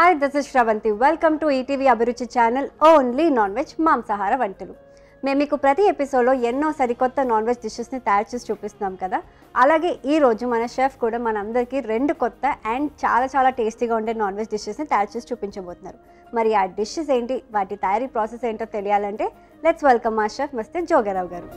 Hi this is Sravanthi welcome to ETV Abhiruchi channel only non veg మాంసాహార వంటలు మేము మీకు ప్రతి ఎపిసోడ్లో ఎన్నో సరికొత్త నాన్ వెజ్ డిషెస్ని తయారు చేసి చూపిస్తున్నాం కదా అలాగే ఈ రోజు మన షెఫ్ కూడా మనందరికీ రెండు కొత్త అండ్ చాలా చాలా టేస్టీగా ఉండే నాన్ వెజ్ డిషెస్ని తయారు చేసి చూపించబోతున్నారు మరి ఆ డిషెస్ ఏంటి వాటి తయారీ ప్రాసెస్ ఏంటో తెలియాలంటే లెట్స్ వెల్కమ్ మా షెఫ్ మస్తే జోగారావు గారు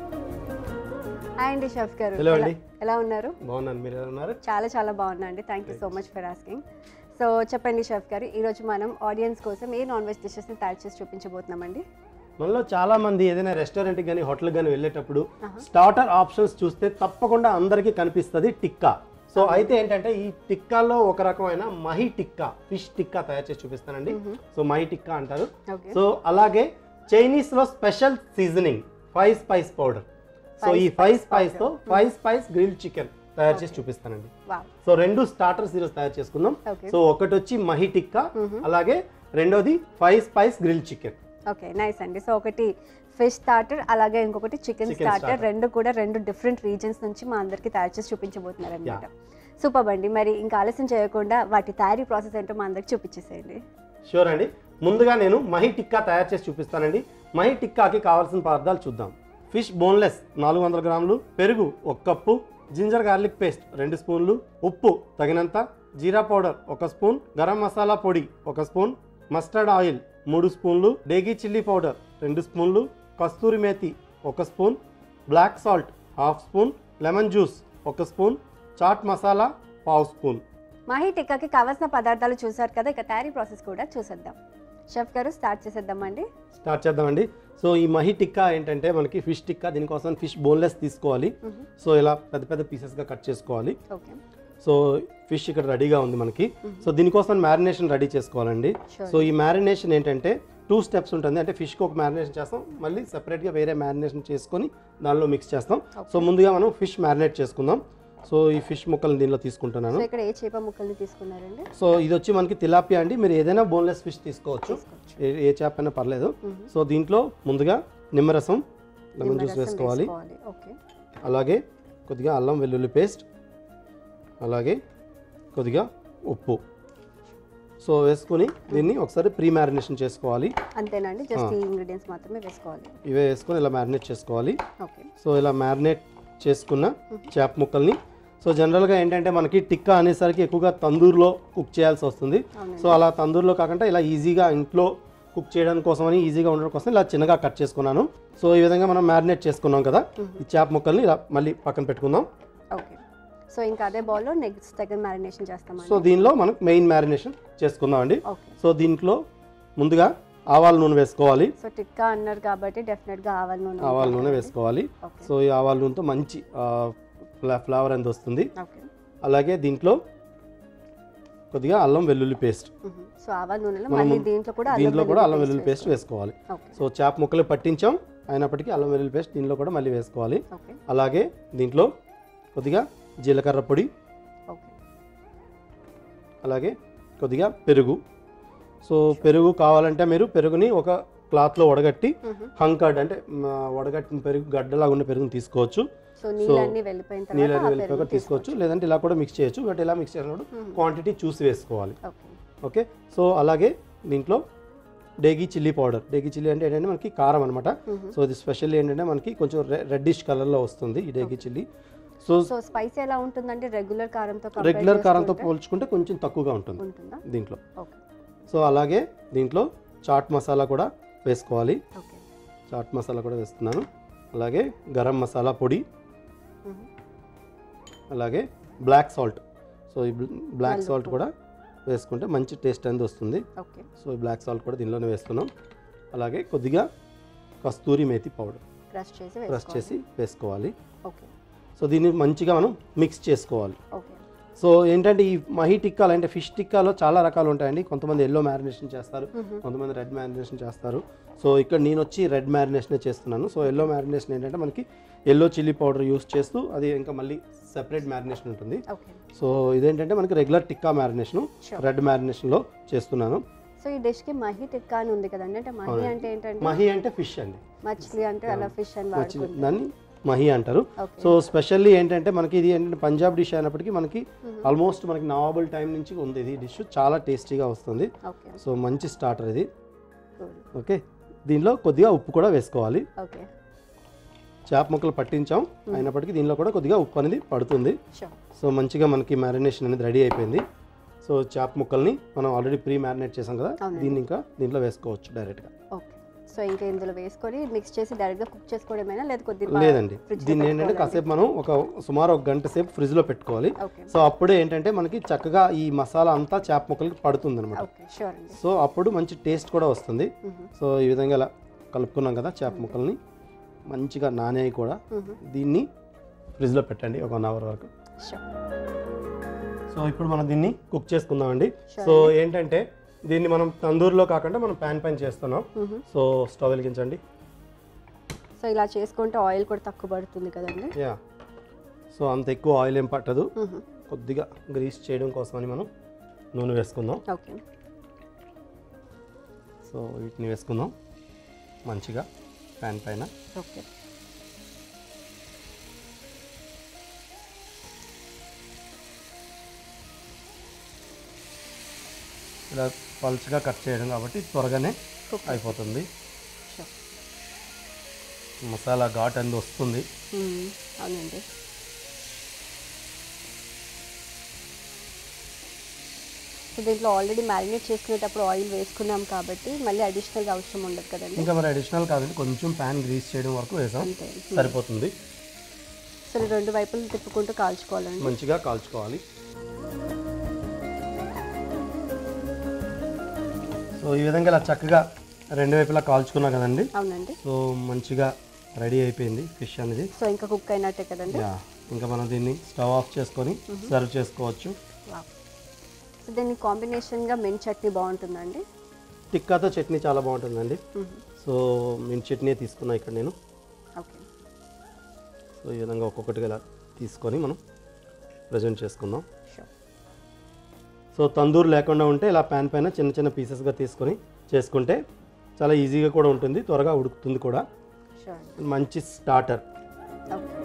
హాయ్ అండి షెఫ్ గారు Hello ఎలా- అండి. ఎలా ఉన్నారు బాగున్నాను మీరు ఎలా ఉన్నారు చాలా చాలా బాగున్నా అండి thank you so much for asking so చెప్పండి షెఫ్ గారు ఈరోజు మనం ఆడియన్స్ కోసం ఏ నాన్ వెజ్ డిషెస్ని తయారు చేసి చూపించబోతున్నామండి మనలో చాలా మంది ఏదైనా రెస్టారెంట్కి కానీ హోటల్కి కానీ వెళ్ళేటప్పుడు స్టార్టర్ ఆప్షన్స్ చూస్తే తప్పకుండా అందరికీ కనిపిస్తుంది టిక్కా సో అయితే ఏంటంటే ఈ టిక్కాలో ఒక రకమైన మహి టిక్కా ఫిష్ టిక్కా తయారు చేసి చూపిస్తానండి సో మహి టిక్కా అంటారు ఓకే సో అలాగే చైనీస్ లో special seasoning five spice powder so ఈ ఫైవ్ స్పైస్ తో ఫైవ్ స్పైస్ గ్రిల్ చికెన్ తయారు చేసి చూపిస్తానండి వావ్ సో రెండు స్టార్టర్స్ ఈరోజు తయారు చేసుకుందాం Okay. సో ఒకటి వచ్చి మహి టిక్కా అలాగే రెండోది five spice grill chicken okay nice అండి సో ఒకటి ఫిష్ స్టార్టర్ అలాగే ఇంకొకటి చికెన్ Chicken స్టార్టర్ starter. రెండు కూడా రెండు డిఫరెంట్ రీజన్స్ నుంచి మా అందరికి తయారు చేసి చూపించబోతున్నారు అనమాట సూపర్ అండి మరి ఇంకా ఆలస్యం చేయకుండా వాటి తయారీ ప్రాసెస్ ఏంటో మా అందరికి చూపించేసేయండి షూర్ అండి ముందుగా నేను మహి టిక్కా తయారు చేసి చూపిస్తానండి మహి టిక్కాకి కావాల్సిన పదార్థాలు చూద్దాం ఫిష్ బోన్లెస్ నాలుగు వందల గ్రాములు పెరుగు ఒక కప్పు జింజర్ గార్లిక్ పేస్ట్ రెండు స్పూన్లు ఉప్పు తగినంత జీరా పౌడర్ ఒక స్పూన్ గరం మసాలా పొడి ఒక స్పూన్ మస్టర్డ్ ఆయిల్ మూడు స్పూన్లు డేగి చిల్లీ పౌడర్ రెండు స్పూన్లు కస్తూరి మేతి ఒక spoon black salt half spoon lemon juice ఒక స్పూన్ చాట్ మసాలా పావు స్పూన్ మాహీ టిక్కాకి కావాల్సిన పదార్థాలు చూసారు కదా ఇక తయారీ ప్రాసెస్ కూడా చూసేద్దాం షెఫ్ గారు స్టార్ట్ చేసేద్దామండి స్టార్ట్ చేద్దామండి సో ఈ మహి టిక్కా ఏంటంటే మనకి ఫిష్ టిక్కా దీనికోసం ఫిష్ బోన్లెస్ తీసుకోవాలి సో ఇలా పెద్ద పెద్ద పీసెస్గా కట్ చేసుకోవాలి ఓకే సో ఫిష్ ఇక్కడ రెడీగా ఉంది మనకి సో దీనికోసం మ్యారినేషన్ రెడీ చేసుకోవాలండి Sure. సో ఈ మ్యారినేషన్ ఏంటంటే టూ స్టెప్స్ ఉంటుంది అంటే ఫిష్కి ఒక మ్యారినేషన్ చేస్తాం మళ్ళీ సెపరేట్గా వేరే మ్యారినేషన్ చేసుకొని దానిలో మిక్స్ చేస్తాం సో ముందుగా మనం ఫిష్ మ్యారినేట్ చేసుకుందాం సో ఈ ఫిష్ ముక్కలు దీనిలో తీసుకుంటున్నాను సో ఇక్కడ ఏ చేప ముక్కల్ని తీసుకున్నారండి సో ఇది వచ్చి మనకి తిలాపియా అండి మీరు ఏదైనా బోన్లెస్ ఫిష్ తీసుకోవచ్చు తీసుకోవచ్చు. ఏ- ఏ చేప అయినా పర్లేదు సో దీంట్లో ముందుగా నిమ్మరసం లెమన్ జ్యూస్ నిమ్మరసం వేసుకోవాలి వేసుకోవాలి. ఓకే అలాగే కొద్దిగా అల్లం వెల్లుల్లి పేస్ట్ అలాగే కొద్దిగా ఉప్పు సో వేసుకొని దీన్ని ఒకసారి ప్రీ మ్యారినేషన్ చేసుకోవాలి అంతేనండి జస్ట్ ఈ ఇంగ్రీడియంట్స్ మాత్రమే వేసుకోవాలి ఇవే వేసుకొని ఇలా మ్యారినేట్ చేసుకోవాలి ఓకే సో ఇలా మ్యారినేట్ చేసుకున్న చేప ముక్కల్ని సో జనరల్గా ఏంటంటే మనకి టిక్కా అనేసరికి ఎక్కువగా తందూరులో కుక్ చేయాల్సి వస్తుంది అవునండి. సో అలా తందూరులో కాకుండా ఇలా ఈజీగా ఇంట్లో కుక్ చేయడానికి కోసమని ఈజీగా ఉండడం కోసం ఇలా చిన్నగా కట్ చేసుకున్నాను సో ఈ విధంగా మనం మ్యారినేట్ చేసుకున్నాం కదా ఈ చేప ముక్కల్ని ఇలా మళ్ళీ పక్కన పెట్టుకుందాం ఓకే సో ఇంకా అదే బౌల్లో నెక్స్ట్ సెకండ్ మ్యారినేషన్ చేస్తామండి సో దీనిలో మనం మెయిన్ మ్యారినేషన్ చేసుకుందాం అండి ఓకే సో దీంట్లో ముందుగా ఆవాల నూనె వేసుకోవాలి సో టిక్కా అన్నారు కాబట్టి డెఫినెట్గా ఆవాల నూనె ఆవాల నూనె వేసుకోవాలి ఓకే సో ఈ ఆవాల నూనెతో మంచి ఫ్లేవర్ అనేది వస్తుంది ఓకే అలాగే దీంట్లో కొద్దిగా అల్లం వెల్లుల్లి పేస్ట్ మ్మ్. సో ఆవాల నూనెలో మనము మళ్ళీ దీంట్లో కూడా దీంట్లో కూడా అల్లం వెల్లుల్లి పేస్ట్ వేసుకోవాలి ఓకే సో చేప ముక్కలు పట్టించాం అయినప్పటికీ అల్లం వెల్లుల్లి పేస్ట్ దీనిలో కూడా మళ్ళీ వేసుకోవాలి ఓకే అలాగే దీంట్లో కొద్దిగా జీలకర్ర పొడి ఓకే అలాగే కొద్దిగా పెరుగు సో పెరుగు కావాలంటే మీరు పెరుగుని ఒక క్లాత్లో వడగట్టి మ్మ్. హంకర్డ్ అంటే మ, వడగట్టిన పెరుగు గడ్డలాగా ఉన్న పెరుగుని తీసుకోవచ్చు సో నీళ్ళన్నీ వెళ్ళిపోయిన తర్వాత నీళ్ళని ఆ వెళ్ళిపోయాక పెరుగుని తీసుకోవచ్చు లేదంటే ఇలా కూడా మిక్స్ చేయొచ్చు బట్ ఇలా మిక్స్ చేసినప్పుడు క్వాంటిటీ చూసి వేసుకోవాలి ఓకే ఓకే సో అలాగే దీంట్లో degi chilli powder degi chilli అంటే ఏంటంటే మనకి కారం అనమాట సో ఇది స్పెషల్ ఏంటంటే మనకి కొంచెం రెడ్డిష్ కలర్లో వస్తుంది ఈ degi chilli so so spice ఎలా ఉంటుందంటే రెగ్యులర్ కారంతో compare రెగ్యులర్ కారంతో చేసుకుంటే పోల్చుకుంటే కొంచెం తక్కువగా ఉంటుంది ఉంటుందా దీంట్లో ఓకే సో అలాగే దీంట్లో చాట్ మసాలా కూడా వేసుకోవాలి ఓకే చాట్ మసాలా కూడా వేస్తున్నాను అలాగే గరం మసాలా పొడి మ్మ్. అలాగే బ్లాక్ సాల్ట్ సో ఈ బ్లాక్ సాల్ట్ కూడా వేసుకుంటే మంచి టేస్ట్ అనేది వస్తుంది ఓకే సో ఈ బ్లాక్ సాల్ట్ కూడా దీనిలోనే వేస్తున్నాం అలాగే కొద్దిగా కస్తూరి మేతి పౌడర్ క్రష్ చేసి క్రష్ వేసుకోవాలి చేసి వేసుకోవాలి ఓకే సో దీన్ని మంచిగా మనం మిక్స్ చేసుకోవాలి ఓకే సో ఏంటంటే ఈ మహి టిక్కాలు అంటే ఫిష్ టిక్కాలో చాలా రకాలు ఉంటాయండి కొంతమంది ఎల్లో మ్యారినేషన్ చేస్తారు కొంతమంది రెడ్ మ్యారినేషన్ చేస్తారు సో ఇక్కడ నేను వచ్చి రెడ్ మ్యారినేషనే చేస్తున్నాను సో ఎల్లో మ్యారినేషన్ ఏంటంటే మనకి ఎల్లో చిల్లీ పౌడర్ యూస్ చేస్తూ అది ఇంకా మళ్ళీ సెపరేట్ మ్యారినేషన్ ఉంటుంది ఓకే సో ఇదేంటంటే మనకి regular tikka marination Sure. Red మ్యారినేషన్లో చేస్తున్నాను సో ఈ డిష్ కి మహి టిక్కా అని ఉంది కదండి అంటే మహి అంటే ఏంటంటే మహి అంటే ఫిష్ అండి మచ్లీ అంటే అలా ఫిష్ అని మచ్చి వాడుకుంటాం దాన్ని మహి అంటారు ఓకే సో స్పెషల్లీ ఏంటంటే మనకి ఇది ఏంటంటే పంజాబ్ డిష్ అయినప్పటికీ మనకి ఆల్మోస్ట్ మనకి నవాబుల్ టైం నుంచి ఉంది ఇది డిష్ చాలా టేస్టీగా వస్తుంది ఓకే సో మంచి స్టార్టర్ ఇది కూల్ ఓకే దీనిలో కొద్దిగా ఉప్పు కూడా వేసుకోవాలి ఓకే చేప ముక్కలు పట్టించాం అయినప్పటికీ దీనిలో కూడా కొద్దిగా ఉప్పు అనేది పడుతుంది షూర్ సో మంచిగా మనకి మ్యారినేషన్ అనేది రెడీ అయిపోయింది సో చేప ముక్కల్ని మనం ఆల్రెడీ ప్రీ మ్యారినేట్ చేసాం కదా అవునండి. దీన్ని ఇంకా దీంట్లో వేసుకోవచ్చు డైరెక్ట్గా ఓకే సో ఇంకా ఇందులో వేసుకొని మిక్స్ చేసి డైరెక్ట్గా కుక్ చేసుకోవడమేనా లేదా కొద్ది లేదండి fridge లో దీన్ని ఏంటంటే పెట్టుకోవాలా? కాసేపు మనం ఒక సుమారు ఒక గంట సేపు ఫ్రిడ్జ్లో పెట్టుకోవాలి ఓకే సో అప్పుడే ఏంటంటే మనకి చక్కగా ఈ మసాలా అంతా చేప ముక్కలకి పడుతుంది అనమాట ఓకే షూర్ అండి సో అప్పుడు మంచి టేస్ట్ కూడా వస్తుంది మ్మ్. సో ఈ విధంగా ఇలా కలుపుకున్నాం కదా చేప ముక్కల్ని మంచిగా నానేవి కూడా మ్మ్. దీన్ని ఫ్రిడ్జ్లో పెట్టండి ఒక వన్ అవర్ వరకు షూర్ సో ఇప్పుడు మనం దీన్ని కుక్ చేసుకుందామండి Sure. సో ఏంటంటే దీన్ని మనం తందూరులో కాకుండా మనం ప్యాన్ పైన చేస్తున్నాం మ్మ్. సో స్టవ్ వెలిగించండి సో ఇలా చేసుకుంటే ఆయిల్ కూడా తక్కువ పడుతుంది కదండి యా సో అంత ఎక్కువ ఆయిల్ ఏం పట్టదు మ్మ్. కొద్దిగా గ్రీస్ చేయడం కోసమని మనం నూనె వేసుకుందాం ఓకే సో వీటిని వేసుకుందాం మంచిగా ప్యాన్ పైన ఓకే ఇలా పల్చగా కట్ చేయడం కాబట్టి త్వరగానే Cook. అయిపోతుంది షూర్ మసాలా ఘాట్ అనేది వస్తుంది మ్మ్. అవునండి సో దీంట్లో ఆల్రెడీ మ్యారినేట్ చేసుకునేటప్పుడు ఆయిల్ వేసుకున్నాం కాబట్టి మళ్ళీ అడిషనల్గా అవసరం ఉండదు కదండి ఇంకా మరి అడిషనల్ కాదండి కొంచెం ప్యాన్ గ్రీస్ చేయడం వరకు వేసాం అంతే సరిపోతుంది సో రెండు వైపులు తిప్పుకుంటూ కాల్చుకోవాలండి మంచిగా కాల్చుకోవాలి సో ఈ విధంగా ఇలా చక్కగా రెండు వైపులా కాల్చుకున్నాం కదండి అవునండి సో మంచిగా రెడీ అయిపోయింది ఫిష్ అనేది సో ఇంకా కుక్ అయినట్టే కదండి యా ఇంకా మనం దీన్ని స్టవ్ ఆఫ్ చేసుకొని సర్వ్ చేసుకోవచ్చు వావ్. సో దీన్ని కాంబినేషన్గా మెంట్ చట్నీ బాగుంటుందండి టిక్కాతో చట్నీ చాలా బాగుంటుందండి మ్మ్. సో నేను చట్నీ తీసుకున్నా ఇక్కడ నేను ఓకే సో ఈ విధంగా ఒక్కొక్కటిగా ఇలా తీసుకొని మనం ప్రజెంట్ చేసుకుందాం షూర్ సో తందూరు లేకుండా ఉంటే ఇలా ప్యాన్ పైన చిన్న చిన్న పీసెస్గా తీసుకొని చేసుకుంటే చాలా ఈజీగా కూడా ఉంటుంది త్వరగా ఉడుకుతుంది కూడా షూర్ అండి మంచి starter okay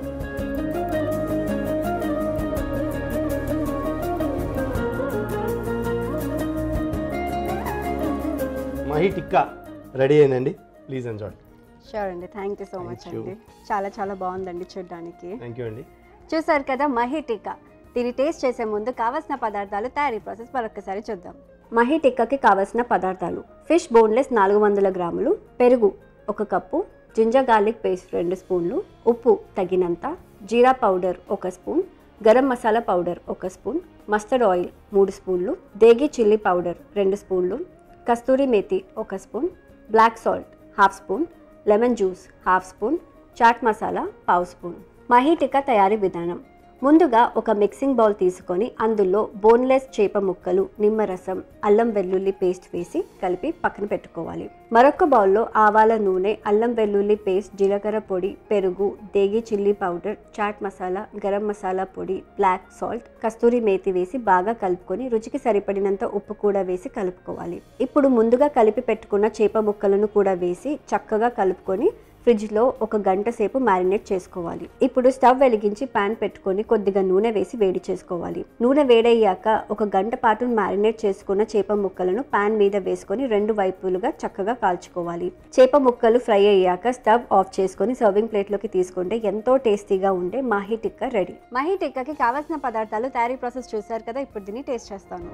mahi tikka ready అయిందండి ప్లీజ్ ఎంజాయ్ షూర్ అండి thank you so much Thank you. అండి చాలా చాలా బాగుందండి చూడడానికి థ్యాంక్ యూ అండి చూసారు కదా మహి టిక్కా దీన్ని టేస్ట్ చేసే ముందు కావాల్సిన పదార్థాలు తయారీ ప్రాసెస్ మరొకసారి చూద్దాం మహి టిక్కాకి కావాల్సిన పదార్థాలు ఫిష్ బోన్లెస్ నాలుగు వందల గ్రాములు పెరుగు ఒక కప్పు జింజర్ గార్లిక్ పేస్ట్ రెండు స్పూన్లు ఉప్పు తగినంత జీరా పౌడర్ ఒక స్పూన్ గరం మసాలా పౌడర్ ఒక స్పూన్ మస్టర్డ్ ఆయిల్ మూడు స్పూన్లు దేగి చిల్లీ పౌడర్ రెండు స్పూన్లు కస్తూరి మేతి ఒక spoon black salt half spoon lemon juice half spoon chaat masala పావు స్పూన్ మహీ టిక్కా తయారీ విధానం ముందుగా ఒక మిక్సింగ్ బౌల్ తీసుకొని అందులో బోన్లెస్ చేప ముక్కలు నిమ్మరసం అల్లం వెల్లుల్లి పేస్ట్ వేసి కలిపి పక్కన పెట్టుకోవాలి మరొక బౌల్లో ఆవాల నూనె అల్లం వెల్లుల్లి పేస్ట్ జీలకర్ర పొడి పెరుగు దేగి చిల్లీ పౌడర్ చాట్ మసాలా గరం మసాలా పొడి బ్లాక్ సాల్ట్ కస్తూరి మేతి వేసి బాగా కలుపుకొని రుచికి సరిపడినంత ఉప్పు కూడా వేసి కలుపుకోవాలి ఇప్పుడు ముందుగా కలిపి పెట్టుకున్న చేప ముక్కలను కూడా వేసి చక్కగా కలుపుకొని ఫ్రిడ్జ్లో ఒక గంట సేపు మ్యారినేట్ చేసుకోవాలి ఇప్పుడు స్టవ్ వెలిగించి పాన్ పెట్టుకొని కొద్దిగా నూనె వేసి వేడి చేసుకోవాలి నూనె వేడయ్యాక ఒక గంట పాటు మ్యారినేట్ చేసుకున్న చేప ముక్కలను పాన్ మీద వేసుకొని రెండు వైపులుగా చక్కగా కాల్చుకోవాలి చేప ముక్కలు ఫ్రై అయ్యాక స్టవ్ ఆఫ్ చేసుకొని సర్వింగ్ ప్లేట్లోకి తీసుకుంటే ఎంతో టేస్టీగా ఉండే మాహీ టిక్కా రెడీ మాహీ టిక్కాకి కావాల్సిన పదార్థాలు తయారీ ప్రాసెస్ చూసారు కదా ఇప్పుడు దీన్ని టేస్ట్ చేస్తాను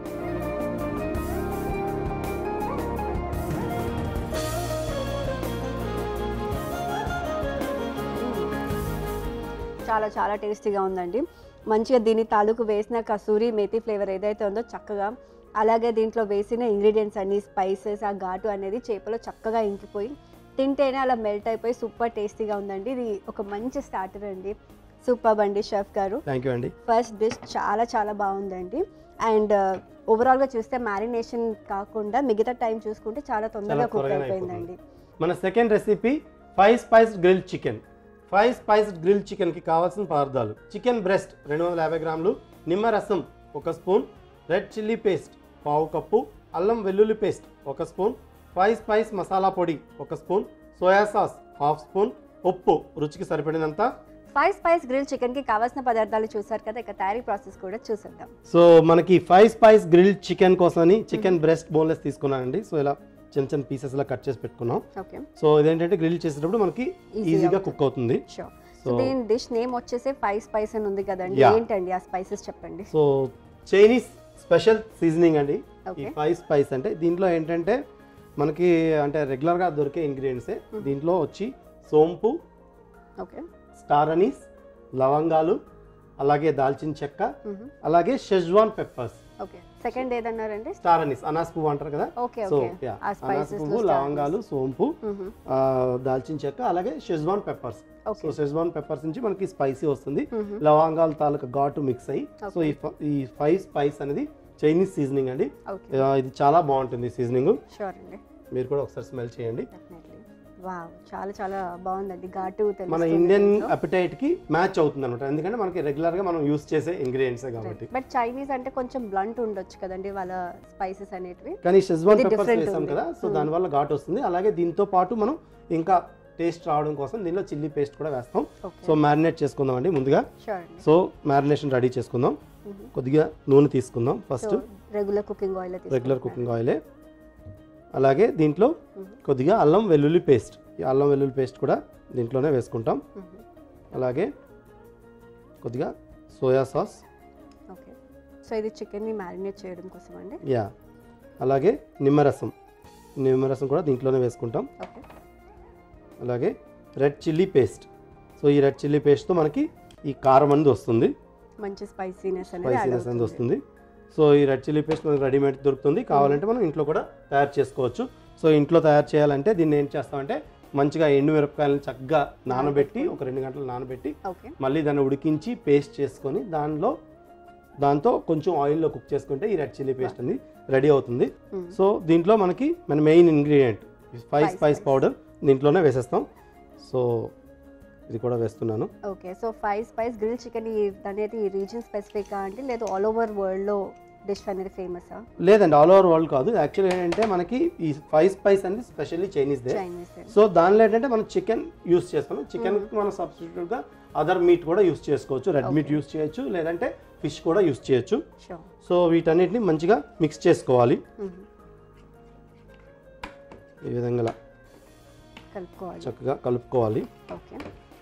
చాలా చాలా టేస్టీగా ఉందండి మంచిగా దీని తాలూకు వేసిన కసూరి మేతి ఫ్లేవర్ ఏదైతే ఉందో చక్కగా అలాగే దీంట్లో వేసిన ఇంగ్రీడియంట్స్ అన్ని స్పైసెస్ ఆ ఘాటు అనేది చేపలో చక్కగా ఇంకిపోయి తింటేనే అలా మెల్ట్ అయిపోయి సూపర్ టేస్టీగా ఉందండి ఇది ఒక మంచి స్టార్టర్ అండి సూపర్ అండి షెఫ్ గారు థ్యాంక్ యూ అండి ఫస్ట్ డిష్ చాలా చాలా బాగుందండి అండ్ ఓవరాల్గా చూస్తే మ్యారినేషన్ కాకుండా మిగతా టైం చూసుకుంటే చాలా తొందరగా కుక్ త్వరగానే అయిపోయిందండి మన second recipe five spiced grill chicken five spiced grill చికెన్కి కావాల్సిన పదార్థాలు చికెన్ బ్రెస్ట్ రెండు వందల యాభై గ్రాములు నిమ్మరసం ఒక స్పూన్ రెడ్ చిల్లీ పేస్ట్ పావు కప్పు అల్లం వెల్లుల్లి పేస్ట్ ఒక స్పూన్ ఫైవ్ స్పైస్ మసాలా పొడి ఒక spoon soya sauce half spoon ఉప్పు రుచికి సరిపడినంత ఫైవ్ స్పైస్ గ్రిల్ చికెన్కి కావాల్సిన పదార్థాలు చూసారు కదా ఇక తయారీ ప్రాసెస్ కూడా చూసేద్దాం సో మనకి ఫైవ్ స్పైస్ గ్రిల్ చికెన్ కోసమని చికెన్ బ్రెస్ట్ బోన్లెస్ తీసుకున్నానండి సో ఇలా చిన్న చిన్న పీసెస్ లా కట్ చేసి పెట్టుకున్నాం ఓకే సో ఇదేంటంటే గ్రిల్ చేసేటప్పుడు మనకి Easy ఈజీగా అవుతుంది. కుక్ అవుతుంది షూర్ సో So- దీని డిష్ నేమ్ వచ్చేసి ఫైవ్ స్పైస్ అని ఉంది కదండి Yeah. ఏంటండి ఆ స్పైసెస్ చెప్పండి సో చైనీస్ స్పెషల్ సీజనింగ్ అండి ఈ Okay. ఫైవ్ స్పైస్ అంటే దీంట్లో ఏంటంటే మనకి అంటే రెగ్యులర్గా దొరికే ఇంగ్రీడియంట్సే దీంట్లో వచ్చి సోంపు ఓకే స్టార్ అనీస్ లవంగాలు అలాగే దాల్చిన చెక్క అలాగే షెజ్వాన్ పెప్పర్స్ ఓకే సెకండ్ ఏదన్నారండి స్టార్ అనీస్ అనాస్ పువ్వు అంటారు కదా ఓకే సో ఓకే యా ఆ అనాస్ స్పైసెస్ పువ్వు లవంగాలు సోంపు ఆ, దాల్చిన చెక్క అలాగే Szechuan peppers okay so Szechuan peppers నుంచి మనకి స్పైసీ వస్తుంది లవంగాల తాలూకా ఘాటు మిక్స్ అయ్యి సో ఈ ఫ- ఈ ఫైవ్ స్పైస్ అనేది చైనీస్ సీజనింగ్ అండి ఓకే ఆ, ఇది చాలా బాగుంటుంది సీజనింగ్ షూర్ అండి మీరు కూడా ఒకసారి స్మెల్ చేయండి డెఫినెట్లీ వావ్ చాలా చాలా బాగుందండి ఘాటు మన తెలుస్తుంది ఇండియన్ దీంట్లో. అపిటైట్ కి మ్యాచ్ అవుతుంది అనమాట ఎందుకంటే మనకి రెగ్యులర్ గా మనం యూస్ చేసే ఇంగ్రీడియంట్స్ కాబట్టి బట్ చైనీస్ అంటే కొంచెం బ్లంట్ ఉండొచ్చు కదండి వాళ్ళ స్పైసెస్ అనేటివి కానీ షెజ్వాన్ ఇది పెప్పర్స్ different వేసాం ఉంది. కదా సో దానివల్ల ఘాటు వస్తుంది అలాగే దీంతో పాటు మనం ఇంకా టేస్ట్ రావడం కోసం దీనిలో చిల్లీ పేస్ట్ కూడా వేస్తాం ఓకే సో మ్యారినేట్ చేసుకుందాం అండి ముందుగా షూర్ అండి సో మ్యారినేషన్ రెడీ చేసుకుందాం కొద్దిగా నూనె తీసుకుందాం first so regular cooking oil regular cooking ఆయిలే అలాగే దీంట్లో కొద్దిగా అల్లం వెల్లుల్లి పేస్ట్ ఈ అల్లం వెల్లుల్లి పేస్ట్ కూడా దీంట్లోనే వేసుకుంటాం అలాగే కొద్దిగా సోయా సాస్ ఓకే సో ఇది చికెన్ని మ్యారినేట్ చేయడం కోసం అండి యా అలాగే నిమ్మరసం నిమ్మరసం కూడా దీంట్లోనే వేసుకుంటాం ఓకే అలాగే రెడ్ చిల్లీ పేస్ట్ సో ఈ రెడ్ చిల్లీ పేస్ట్తో మనకి ఈ కారం అనేది వస్తుంది మంచి స్పైసీనెస్ అనేది యాడ్ స్పైసీనెస్ అనేది అవుతుంది వస్తుంది సో ఈ రెడ్ చిల్లీ పేస్ట్ మనకి రెడీమేడ్ దొరుకుతుంది కావాలంటే మనం ఇంట్లో కూడా తయారు చేసుకోవచ్చు సో ఇంట్లో తయారు చేయాలంటే దీన్ని ఏం చేస్తామంటే మంచిగా ఎండు మిరపకాయలను చక్కగా నానబెట్టి ఒక రెండు గంటలు నానబెట్టి ఓకే మళ్ళీ దాన్ని ఉడికించి పేస్ట్ చేసుకొని దానిలో దాంతో కొంచెం ఆయిల్లో కుక్ చేసుకుంటే ఈ రెడ్ చిల్లీ పేస్ట్ అనేది రెడీ అవుతుంది Hmm. సో దీంట్లో మనకి మన main ingredient five Five spice spice. Powder దీంట్లోనే వేసేస్తాం సో ఇది కూడా వేస్తున్నాను okay so five spice grill chicken అనేది ఈ రీజన్ స్పెసిఫిక్ అండి లేదు ఆల్ ఓవర్ వరల్డ్లో డిష్ అనేది ఫేమసా లేదండి ఆల్ ఓవర్ వరల్డ్ కాదు యాక్చువల్లీ ఏంటంటే మనకి ఈ ఫైవ్ స్పైస్ అనేది స్పెషల్లీ చైనీస్ దే చైనీస్ సో దానిలో ఏంటంటే మనం చికెన్ యూస్ చేస్తాం చికెన్ మనం సబ్స్టిట్యూట్గా అదర్ మీట్ కూడా యూస్ చేసుకోవచ్చు రెడ్ మీట్ యూస్ చేయొచ్చు లేదంటే ఫిష్ కూడా యూస్ చేయొచ్చు షూర్ సో వీటన్నిటిని మంచిగా మిక్స్ చేసుకోవాలి ఈ విధంగా ఇలా కలుపుకోవాలి చక్కగా కలుపుకోవాలి ఓకే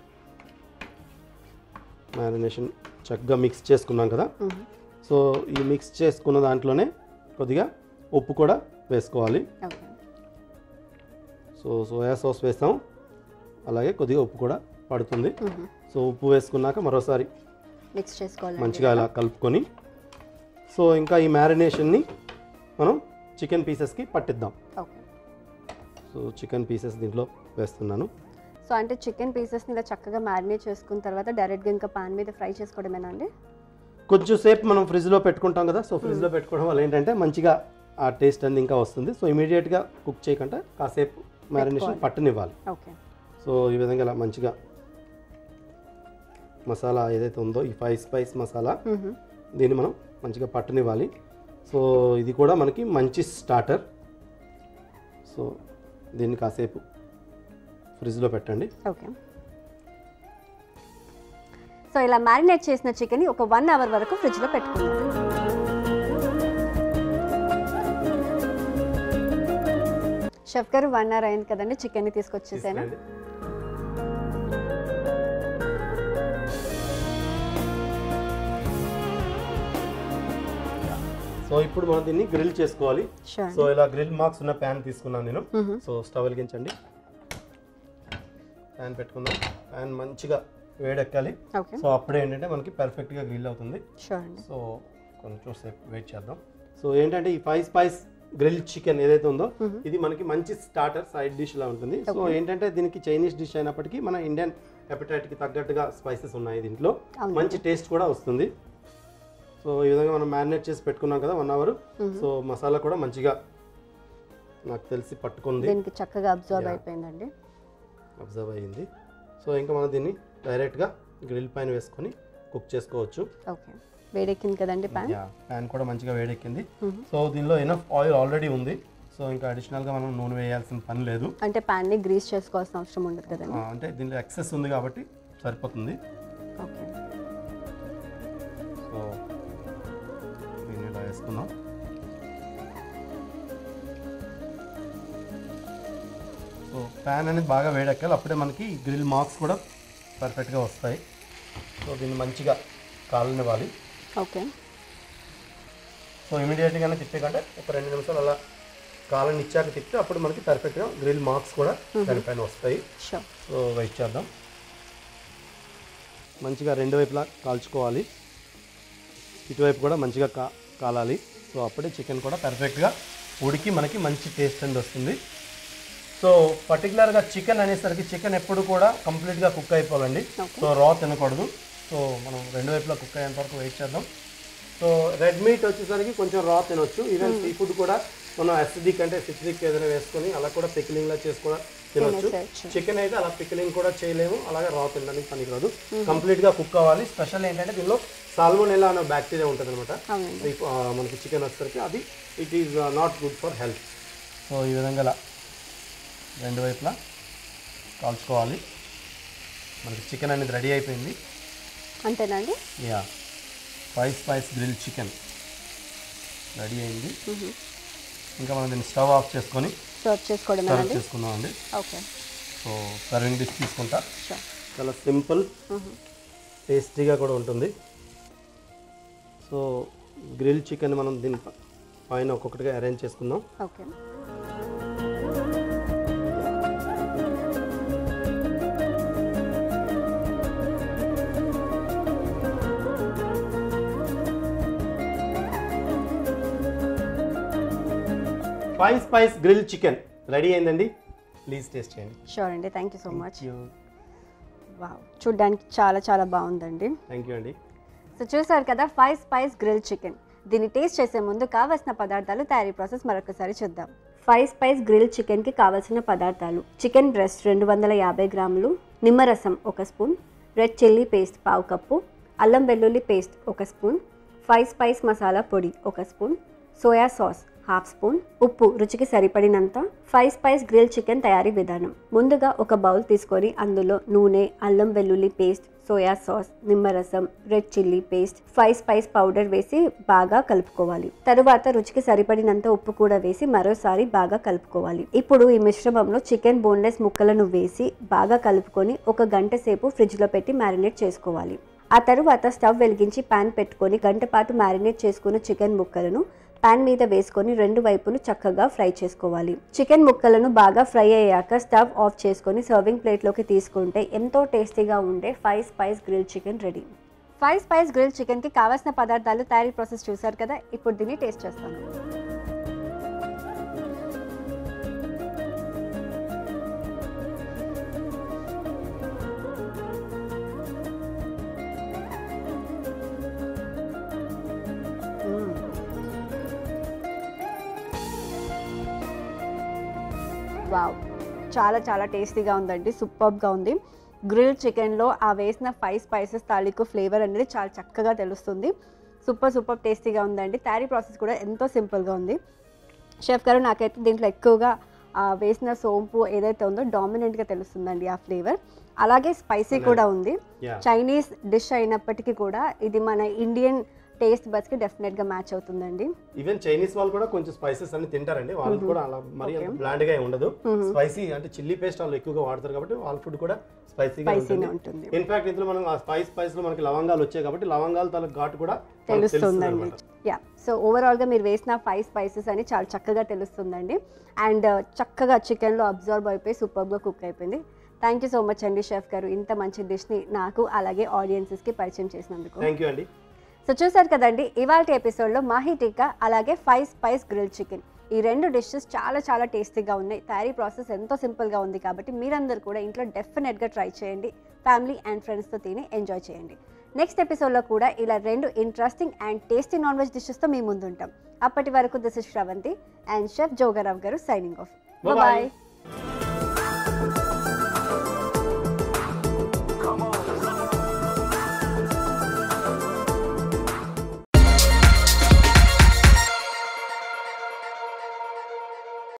మ్యారినేషన్ చక్కగా మిక్స్ చేసుకున్నాం కదా సో ఈ మిక్స్ చేసుకున్న దాంట్లోనే కొద్దిగా ఉప్పు కూడా వేసుకోవాలి ఓకే సో సోయా సాస్ వేస్తాం అలాగే కొద్దిగా ఉప్పు కూడా పడుతుంది సో ఉప్పు వేసుకున్నాక మరోసారి మిక్స్ చేసుకోవాలి మంచిగా ఇలా కలుపుకొని సో ఇంకా ఈ మ్యారినేషన్ని మనం చికెన్ పీసెస్కి పట్టిద్దాం ఓకే సో చికెన్ పీసెస్ దీంట్లో వేస్తున్నాను సో అంటే చికెన్ పీసెస్ని ఇలా చక్కగా మ్యారినేట్ చేసుకున్న తర్వాత డైరెక్ట్గా ఇంకా పాన్ మీద ఫ్రై చేసుకోవడమేనా అండి కొంచెం సేపు మనం ఫ్రిడ్జ్లో పెట్టుకుంటాం కదా సో ఫ్రిడ్జ్లో పెట్టుకోవడం వల్ల ఏంటంటే మంచిగా ఆ టేస్ట్ అనేది ఇంకా వస్తుంది సో ఇమీడియట్గా కుక్ చేయకుండా కాసేపు మ్యారినేషన్ పెట్టుకోవాలి. పట్టనివ్వాలి ఓకే సో ఈ విధంగా ఇలా మంచిగా మసాలా ఏదైతే ఉందో ఈ ఫైవ్ స్పైస్ మసాలా దీన్ని మనం మంచిగా పట్టనివ్వాలి సో ఇది కూడా మనకి మంచి స్టార్టర్ సో దీన్ని కాసేపు ఫ్రిడ్జ్లో పెట్టండి ఓకే సో ఇలా మ్యారినేట్ చేసిన చికెన్ ఒక వన్ అవర్ వరకు ఫ్రిడ్జ్లో పెట్టుకున్నాం షెఫ్ గారు వన్ అవర్ అయింది కదండి చికెన్ని తీసుకొచ్చేసాను తీసుకురండి. సో ఇప్పుడు మనం దీన్ని గ్రిల్ చేసుకోవాలి షూర్ సో ఇలా గ్రిల్ మార్క్స్ ఉన్న ప్యాన్ తీసుకున్నాను నేను సో స్టవ్ వెలిగించండి ప్యాన్ పెట్టుకుందాం ప్యాన్ మంచిగా వేడెక్కాలి ఓకే సో అప్పుడే ఏంటంటే మనకి పర్ఫెక్ట్గా గ్రిల్ అవుతుంది షూర్ అండి సో కొంచెం సేపు వెయిట్ చేద్దాం సో ఏంటంటే ఈ ఫైవ్ స్పైస్ గ్రిల్ చికెన్ ఏదైతే ఉందో ఇది మనకి మంచి స్టార్టర్ సైడ్ డిష్ లా ఉంటుంది సో ఏంటంటే దీనికి చైనీస్ డిష్ అయినప్పటికీ మన ఇండియన్ appetite కి తగ్గట్టుగా స్పైసెస్ ఉన్నాయి దీంట్లో అవును. మంచి టేస్ట్ కూడా వస్తుంది సో ఈ విధంగా మనం మ్యారినేట్ చేసి పెట్టుకున్నాం కదా వన్ అవర్ సో మసాలా కూడా మంచిగా నాకు తెలిసి పట్టుకుంది దీనికి చక్కగా అబ్జర్వ్ Yeah. అయిపోయిందండి అబ్జర్వ్ అయ్యింది సో ఇంకా మనం దీన్ని డైరెక్ట్గా గ్రిల్ పైన వేసుకొని కుక్ చేసుకోవచ్చు ఓకే వేడెక్కింది కదండి ప్యాన్ యా ప్యాన్ కూడా మంచిగా వేడెక్కింది సో దీనిలో ఎనఫ్ ఆయిల్ ఆల్రెడీ ఉంది సో ఇంకా అడిషనల్గా మనం నూనె వేయాల్సిన పని లేదు అంటే ప్యాన్ని గ్రీస్ చేసుకోవాల్సిన అవసరం ఉండదు ఆ, కదండి అంటే దీనిలో ఎక్సెస్ ఉంది కాబట్టి సరిపోతుంది ఓకే సో దీన్ని ఇలా వేసుకుందాం సో ప్యాన్ అనేది బాగా వేడెక్కాలి అప్పుడే మనకి గ్రిల్ మార్క్స్ కూడా పర్ఫెక్ట్గా వస్తాయి సో దీన్ని మంచిగా కాలనివ్వాలి ఓకే సో ఇమీడియట్గానే తిప్పే కంటే ఒక రెండు నిమిషాలు అలా కాలని ఇచ్చాక తిప్పితే అప్పుడు మనకి పర్ఫెక్ట్గా గ్రిల్ మార్క్స్ కూడా దానిపైన వస్తాయి షూర్ సో వెయిట్ చేద్దాం మంచిగా రెండు వైపులా కాల్చుకోవాలి ఇటువైపు కూడా మంచిగా కా కాలాలి సో అప్పుడే చికెన్ కూడా పర్ఫెక్ట్గా ఉడికి మనకి మంచి టేస్ట్ అనేది వస్తుంది సో పర్టికులర్గా చికెన్ అనేసరికి చికెన్ ఎప్పుడు కూడా కంప్లీట్గా కుక్ అయిపోవాలండి సో రా తినకూడదు సో మనం రెండు వైపులా కుక్ అయ్యేంత వరకు వెయిట్ చేద్దాం సో రెడ్ మీట్ వచ్చేసరికి కొంచెం రా తినొచ్చు ఈవెన్ సీ ఫుడ్ కూడా మనం అసిడిక్ అంటే సిట్రిక్ ఏదైనా వేసుకొని అలా కూడా పికిలింగ్లా చేసుకుని తినొచ్చు తినేసేయచ్చు. చికెన్ అయితే అలా పికిలింగ్ కూడా చేయలేము అలాగే రా తినడానికి పనికిరాదు కంప్లీట్ గా కుక్ అవ్వాలి స్పెషల్ ఏంటంటే దీనిలో సాల్మోనెలా అనే బ్యాక్టీరియా ఉంటుంది అనమాట అవునండి మనకి చికెన్ వచ్చేసరికి అది it is not good for health so ఈ విధంగా ఇలా రెండు వైపులా కాల్చుకోవాలి మనకి చికెన్ అనేది రెడీ అయిపోయింది అంతేనండి yeah spice spice grill chicken ready అయింది ఇంకా మనం దీన్ని స్టవ్ ఆఫ్ చేసుకొని సర్వ్ సర్వ్ చేసుకోవడమేనండి చేసుకుందామండి ఓకే సో సర్వింగ్ డిష్ తీసుకుంటా షూర్ చాలా సింపుల్ టేస్టీగా కూడా ఉంటుంది సో గ్రిల్ చికెన్ మనం దీని ప- పైన ఒక్కొక్కటిగా అరేంజ్ చేసుకుందాం okay five spice grill chicken ready అయిందండి ప్లీజ్ టేస్ట్ చేయండి షూర్ అండి thank you so much wow చూడ్డానికి చాలా చాలా బాగుందండి థ్యాంక్ యూ అండి సో చూసారు కదా ఫైవ్ స్పైస్ గ్రిల్ చికెన్ దీన్ని టేస్ట్ చేసే ముందు కావాల్సిన పదార్థాలు తయారీ ప్రాసెస్ మరొకసారి చూద్దాం ఫైవ్ స్పైస్ గ్రిల్ చికెన్కి కావాల్సిన పదార్థాలు చికెన్ బ్రెస్ట్ రెండు వందల యాభై గ్రాములు నిమ్మరసం ఒక స్పూన్ రెడ్ చిల్లీ పేస్ట్ పావు కప్పు అల్లం వెల్లుల్లి పేస్ట్ ఒక స్పూన్ ఫైవ్ స్పైస్ మసాలా పొడి ఒక spoon soya sauce half spoon ఉప్పు రుచికి సరిపడినంత ఫైవ్ స్పైస్ గ్రిల్ చికెన్ తయారీ విధానం ముందుగా ఒక బౌల్ తీసుకొని అందులో నూనె అల్లం వెల్లుల్లి పేస్ట్ సోయా సాస్ నిమ్మరసం red chilli paste five spice powder వేసి బాగా కలుపుకోవాలి తరువాత రుచికి సరిపడినంత ఉప్పు కూడా వేసి మరోసారి బాగా కలుపుకోవాలి ఇప్పుడు ఈ మిశ్రమంలో చికెన్ బోన్లెస్ ముక్కలను వేసి బాగా కలుపుకొని ఒక గంట సేపు ఫ్రిడ్జ్లో పెట్టి మ్యారినేట్ చేసుకోవాలి ఆ తరువాత స్టవ్ వెలిగించి పాన్ పెట్టుకొని గంట పాటు మ్యారినేట్ చేసుకున్న చికెన్ ముక్కలను పాన్ మీద వేసుకొని రెండు వైపులు చక్కగా ఫ్రై చేసుకోవాలి చికెన్ ముక్కలను బాగా ఫ్రై అయ్యాక స్టవ్ ఆఫ్ చేసుకొని సర్వింగ్ ప్లేట్లోకి తీసుకుంటే ఎంతో టేస్టీగా ఉండే five spice grill chicken ready five spice grill చికెన్కి కావాల్సిన పదార్థాలు తయారీ ప్రాసెస్ చూసారు కదా ఇప్పుడు దీన్ని టేస్ట్ చేస్తాను మ్మ్. వావ్ చాలా చాలా టేస్టీగా ఉందండి సూపర్గా ఉంది గ్రిల్ చికెన్లో ఆ వేసిన ఫైవ్ స్పైసెస్ తాలూకు ఫ్లేవర్ అనేది చాలా చక్కగా తెలుస్తుంది సూపర్ సూపర్ టేస్టీగా ఉందండి తయారీ ప్రాసెస్ కూడా ఎంతో సింపుల్గా ఉంది షెఫ్ గారు నాకైతే దీంట్లో ఎక్కువగా ఆ వేసిన సోంపు ఏదైతే ఉందో డామినెంట్గా తెలుస్తుందండి ఆ ఫ్లేవర్ అలాగే స్పైసీ కూడా ఉంది యా చైనీస్ డిష్ అయినప్పటికీ కూడా ఇది మన ఇండియన్ టేస్ట్ బస్కి డెఫినెట్గా మ్యాచ్ అవుతుందండి ఈవెన్ చైనీస్ వాళ్ళు కూడా కొంచెం స్పైసెస్ అన్ని తింటారండి వాళ్ళు కూడా అలా మరి అంత బ్లాండ్ గా ఉండదు స్పైసీ అంటే చిల్లీ పేస్ట్ వాళ్ళు ఎక్కువగా వాడతారు కాబట్టి వాళ్ళ ఫుడ్ కూడా స్పైసీగా స్పైసీగా ఉంటుంది ఉంటుంది ఇన్ఫాక్ట్ ఇందులో మనం ఆ స్పైస్ స్పైస్ లో మనకి లవంగాలు వచ్చాయి కాబట్టి లవంగాలు తల ఘాటు కూడా మనకు తెలుస్తుందండి తెలుస్తుందన్నమాట. యా సో ఓవరాల్గా మీరు వేసిన ఫైవ్ స్పైసెస్ అని చాలా చక్కగా తెలుస్తుందండి అండ్ చక్కగా చికెన్లో అబ్జర్వ్ అయిపోయి సూపర్గా కుక్ అయిపోయింది థ్యాంక్ యూ సో మచ్ అండి షెఫ్ గారు ఇంత మంచి డిష్ని నాకు అలాగే ఆడియన్సెస్కి పరిచయం చేసినందుకు థ్యాంక్ యూ అండి సో చూసారు కదండి ఇవాళ ఎపిసోడ్లో మాహీ టిక్కా అలాగే ఫైవ్ స్పైస్ గ్రిల్ చికెన్ ఈ రెండు డిషెస్ చాలా చాలా టేస్టీగా ఉన్నాయి తయారీ ప్రాసెస్ ఎంతో సింపుల్గా ఉంది కాబట్టి మీరందరూ కూడా ఇంట్లో డెఫినెట్గా ట్రై చేయండి ఫ్యామిలీ అండ్ ఫ్రెండ్స్తో తిని ఎంజాయ్ చేయండి నెక్స్ట్ ఎపిసోడ్లో కూడా ఇలా రెండు interesting and tasty non veg డిషెస్తో మీ ముందుంటాం అప్పటి వరకు this is Sravanthi and chef Jogarao గారు సైనింగ్ ఆఫ్ Bye-bye. బాయ్